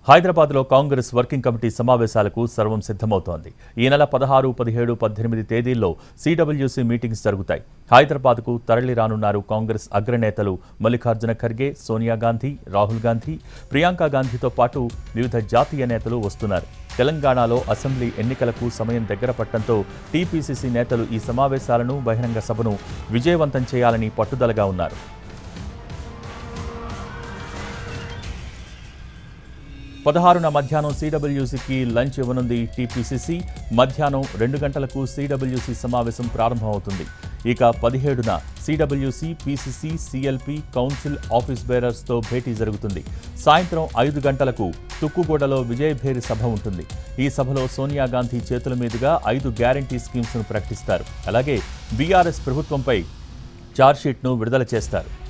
హైదరాబాద్లో Congress working committee సమావేశాలకు సర్వం సిద్ధమవుతోంది ఈ నెల పదహారు పదిహేడు పద్దెనిమిది తేదీల్లో సిడబ్ల్యూసీ మీటింగ్స్ జరుగుతాయి హైదరాబాద్కు తరలి రానున్నారు కాంగ్రెస్ అగ్రనేతలు మల్లికార్జున ఖర్గే సోనియా గాంధీ రాహుల్ గాంధీ ప్రియాంక గాంధీతో పాటు వివిధ జాతీయ నేతలు వస్తున్నారు తెలంగాణలో అసెంబ్లీ ఎన్నికలకు సమయం దగ్గర పట్టడంతో టీపీసీసీ నేతలు ఈ సమావేశాలను బహిరంగ సభను విజయవంతం చేయాలని పట్టుదలగా ఉన్నారు పదహారున మధ్యాహ్నం సిడబ్ల్యూసీకి లంచ్ ఇవ్వనుంది టీపీసీసీ మధ్యాహ్నం రెండు గంటలకు సిడబ్ల్యూసీ సమావేశం ప్రారంభమవుతుంది ఇక పదిహేడున CWC PCC CLP council office బేరర్స్తో భేటీ జరుగుతుంది సాయంత్రం ఐదు గంటలకు తుక్కుగూడలో విజయభేరి సభ ఉంటుంది ఈ సభలో సోనియా గాంధీ చేతుల మీదుగా ఐదు గ్యారంటీ స్కీమ్స్ను ప్రకటిస్తారు అలాగే బీఆర్ఎస్ ప్రభుత్వంపై ఛార్జ్షీట్ను విడుదల చేస్తారు